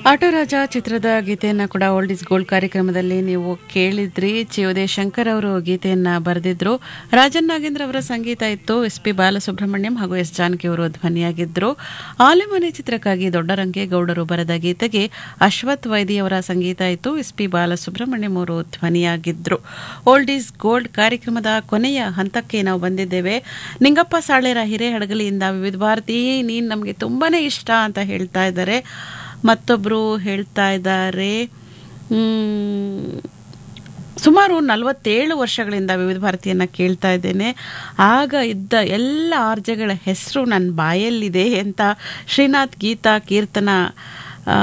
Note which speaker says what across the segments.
Speaker 1: auto ರಾಜ ಚಿತ್ರದ ಗೀತೆಯನ್ನ ಕೂಡ ಓಲ್ಡ್ ಇಸ್ ಗೋಲ್ಡ್ ಕಾರ್ಯಕ್ರಮದಲ್ಲಿ ನೀವು ಕೇಳಿದ್ರಿ ಚಿಯೋದೆ ಶಂಕರ್ ಅವರು ಗೀತೆಯನ್ನ ಬರೆದಿದ್ರು ರಾಜನ್ ನಾಗೇಂದ್ರ ಅವರ ಸಂಗೀತ ಇತ್ತು ಎಸ್ ಪಿ ಬಾಲಸುಬ್ರಹ್ಮಣ್ಯಂ ಹಾಗೂ ಎಸ್ ಜಾನಕಿ ಅವರು ಧ್ವನಿಯಾಗಿದ್ರು ಆಲೆಮನೆ ಚಿತ್ರಕ್ಕಾಗಿ ದೊಡ್ಡರಂಗೇಗೌಡರು ಬರೆದ ಗೀತೆಗೆ ಅಶ್ವಥ್ ವೈದಿ ಅವರ ಸಂಗೀತ ಇತ್ತು ಎಸ್ ಪಿ ಬಾಲಸುಬ್ರಹ್ಮಣ್ಯಂ ಅವರು ಧ್ವನಿಯಾಗಿದ್ರು ಓಲ್ಡ್ ಈಸ್ ಗೋಲ್ಡ್ ಕಾರ್ಯಕ್ರಮದ ಕೊನೆಯ ಹಂತಕ್ಕೆ ನಾವು ಬಂದಿದ್ದೇವೆ ನಿಂಗಪ್ಪ ಸಾಳೇರ ಹಿರೇಹಡಗಲಿಯಿಂದ ವಿವಿಧ ಭಾರತಿ ನೀನ್ ನಮಗೆ ತುಂಬಾನೇ ಇಷ್ಟ ಅಂತ ಹೇಳ್ತಾ ಇದ್ದಾರೆ ಮತ್ತೊಬ್ಬರು ಹೇಳ್ತಾ ಇದ್ದಾರೆ ಮ್, ಸುಮಾರು ನಲವತ್ತೇಳು ವರ್ಷಗಳಿಂದ ವಿವಿಧ ಭಾರತಿಯನ್ನ ಕೇಳ್ತಾ ಇದ್ದೇನೆ ಆಗ ಇದ್ದ ಎಲ್ಲ ಆರ್ಜೆಗಳ ಹೆಸರು ನನ್ನ ಬಾಯಲ್ಲಿದೆ ಅಂತ ಶ್ರೀನಾಥ್ ಗೀತಾ ಕೀರ್ತನ ಆ,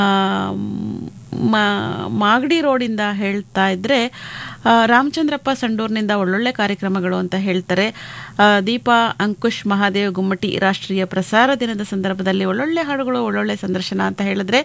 Speaker 1: ಮ- ಮಾಗಡಿ ರೋಡಿಂದ ಹೇಳ್ತಾ ಇದ್ರೆ ಆ, ರಾಮಚಂದ್ರಪ್ಪ ಸಂಡೂರ್ನಿಂದ ಒಳ್ಳೊಳ್ಳೆ ಕಾರ್ಯಕ್ರಮಗಳು ಅಂತ ಹೇಳ್ತಾರೆ ಆ, ದೀಪಾ ಅಂಕುಶ್ ಮಹಾದೇವ್ ಗುಮ್ಮಟಿ ರಾಷ್ಟ್ರೀಯ ಪ್ರಸಾರ ದಿನದ ಸಂದರ್ಭದಲ್ಲಿ ಒಳ್ಳೊಳ್ಳೆ ಹಾಡುಗಳು ಒಳ್ಳೊಳ್ಳೆ ಸಂದರ್ಶನ ಅಂತ ಹೇಳಿದ್ರೆ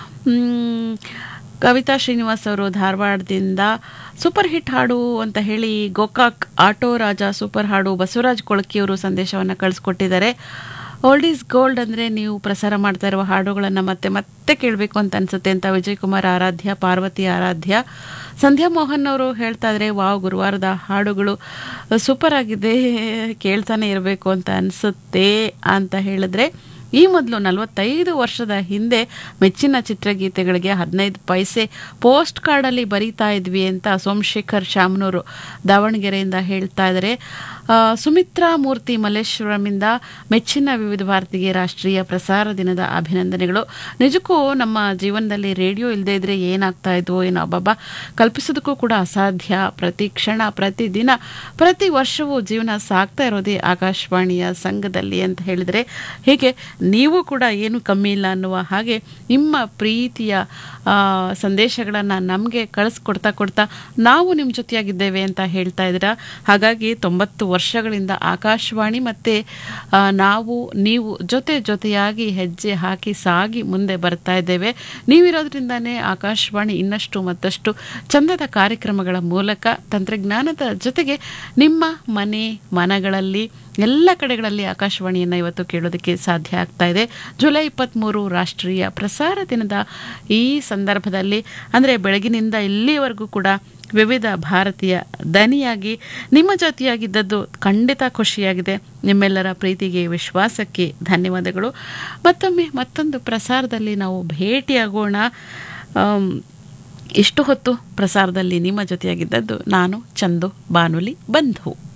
Speaker 1: ಮ್, ಕವಿತಾ ಶ್ರೀನಿವಾಸ್ ಅವರು ಧಾರವಾಡದಿಂದ ಸೂಪರ್ ಹಿಟ್ ಹಾಡು ಅಂತ ಹೇಳಿ ಗೋಕಾಕ್ ಆಟೋ ರಾಜ ಸೂಪರ್ ಹಾಡು ಬಸವರಾಜ್ ಕೊಳಕಿಯವರು ಸಂದೇಶವನ್ನು ಕಳಿಸ್ಕೊಟ್ಟಿದ್ದಾರೆ ಓಲ್ಡ್ ಈಸ್ ಗೋಲ್ಡ್ ಅಂದರೆ ನೀವು ಪ್ರಸಾರ ಮಾಡ್ತಾ ಇರುವ ಹಾಡುಗಳನ್ನು ಮತ್ತೆ ಮತ್ತೆ ಕೇಳಬೇಕು ಅಂತ ಅನ್ಸುತ್ತೆ ಅಂತ ವಿಜಯ್ ಕುಮಾರ್ ಆರಾಧ್ಯ ಪಾರ್ವತಿ ಆರಾಧ್ಯ ಸಂಧ್ಯಾ ಮೋಹನ್ ಅವರು ಹೇಳ್ತಾ ಇದ್ರೆ ವಾವ್ ಗುರುವಾರದ ಹಾಡುಗಳು ಸೂಪರ್ ಆಗಿದೆ ಕೇಳ್ತಾನೆ ಇರಬೇಕು ಅಂತ ಅನಿಸುತ್ತೆ ಅಂತ ಹೇಳಿದ್ರೆ ಈ ಮೊದಲು ನಲವತ್ತೈದು ವರ್ಷದ ಹಿಂದೆ ಮೆಚ್ಚಿನ ಚಿತ್ರಗೀತೆಗಳಿಗೆ ಹದಿನೈದು ಪೈಸೆ ಪೋಸ್ಟ್ ಕಾರ್ಡಲ್ಲಿ ಬರೀತಾ ಇದ್ವಿ ಅಂತ ಸೋಮಶೇಖರ್ ಶಾಮನೂರು ದಾವಣಗೆರೆಯಿಂದ ಹೇಳ್ತಾ ಇದ್ದಾರೆ ಆ, ಸುಮಿತ್ರಾ ಮೂರ್ತಿ ಮಲ್ಲೇಶ್ವರಮಿಂದ ಮೆಚ್ಚಿನ ವಿವಿಧ ಭಾರತಿಗೆ ರಾಷ್ಟ್ರೀಯ ಪ್ರಸಾರ ದಿನದ ಅಭಿನಂದನೆಗಳು ನಿಜಕ್ಕೂ ನಮ್ಮ ಜೀವನದಲ್ಲಿ ರೇಡಿಯೋ ಇಲ್ಲದೆ ಇದ್ರೆ ಏನಾಗ್ತಾ ಇದ್ವೋ ಏನೋ ಅಬ್ಬಬ್ಬ ಕಲ್ಪಿಸೋದಕ್ಕೂ ಕೂಡ ಅಸಾಧ್ಯ ಪ್ರತಿ ಕ್ಷಣ ಪ್ರತಿ ದಿನ ಪ್ರತಿ ವರ್ಷವೂ ಜೀವನ ಸಾಗ್ತಾ ಇರೋದೇ ಆಕಾಶವಾಣಿಯ ಸಂಘದಲ್ಲಿ ಅಂತ ಹೇಳಿದರೆ ಹೀಗೆ ನೀವು ಕೂಡ ಏನು ಕಮ್ಮಿ ಇಲ್ಲ ಅನ್ನುವ ಹಾಗೆ ನಿಮ್ಮ ಪ್ರೀತಿಯ ಸಂದೇಶಗಳನ್ನು ನಮಗೆ ಕಳಿಸ್ಕೊಡ್ತಾ ಕೊಡ್ತಾ ನಾವು ನಿಮ್ಮ ಜೊತೆಯಾಗಿದ್ದೇವೆ ಅಂತ ಹೇಳ್ತಾ ಇದ್ದೀರಾ ಹಾಗಾಗಿ ತೊಂಬತ್ತು ವರ್ಷಗಳಿಂದ ಆಕಾಶವಾಣಿ ಮತ್ತು ನಾವು ನೀವು ಜೊತೆ ಜೊತೆಯಾಗಿ ಹೆಜ್ಜೆ ಹಾಕಿ ಸಾಗಿ ಮುಂದೆ ಬರ್ತಾ ಇದ್ದೇವೆ ನೀವಿರೋದ್ರಿಂದಾನೇ ಆಕಾಶವಾಣಿ ಇನ್ನಷ್ಟು ಮತ್ತಷ್ಟು ಚಂದದ ಕಾರ್ಯಕ್ರಮಗಳ ಮೂಲಕ ತಂತ್ರಜ್ಞಾನದ ಜೊತೆಗೆ ನಿಮ್ಮ ಮನೆ ಮನಗಳಲ್ಲಿ ಎಲ್ಲ ಕಡೆಗಳಲ್ಲಿ ಆಕಾಶವಾಣಿಯನ್ನು ಇವತ್ತು ಕೇಳೋದಕ್ಕೆ ಸಾಧ್ಯ ಆಗ್ತಾ ಇದೆ ಜುಲೈ ಇಪ್ಪತ್ತ್ಮೂರು ರಾಷ್ಟ್ರೀಯ ಪ್ರಸಾರ ದಿನದ ಈ ಸಂದರ್ಭದಲ್ಲಿ ಅಂದರೆ ಬೆಳಗಿನಿಂದ ಇಲ್ಲಿವರೆಗೂ ಕೂಡ ವಿವಿಧ ಭಾರತೀಯ ದನಿಯಾಗಿ ನಿಮ್ಮ ಜೊತೆಯಾಗಿದ್ದದ್ದು ಖಂಡಿತ ಖುಷಿಯಾಗಿದೆ ನಿಮ್ಮೆಲ್ಲರ ಪ್ರೀತಿಗೆ ವಿಶ್ವಾಸಕ್ಕೆ ಧನ್ಯವಾದಗಳು ಮತ್ತೊಮ್ಮೆ ಮತ್ತೊಂದು ಪ್ರಸಾರದಲ್ಲಿ ನಾವು ಭೇಟಿಯಾಗೋಣ ಆಮ್, ಇಷ್ಟು ಹೊತ್ತು ಪ್ರಸಾರದಲ್ಲಿ ನಿಮ್ಮ ಜೊತೆಯಾಗಿದ್ದದ್ದು ನಾನು ಚಂದು ಬಾನುಲಿ ಬಂಧು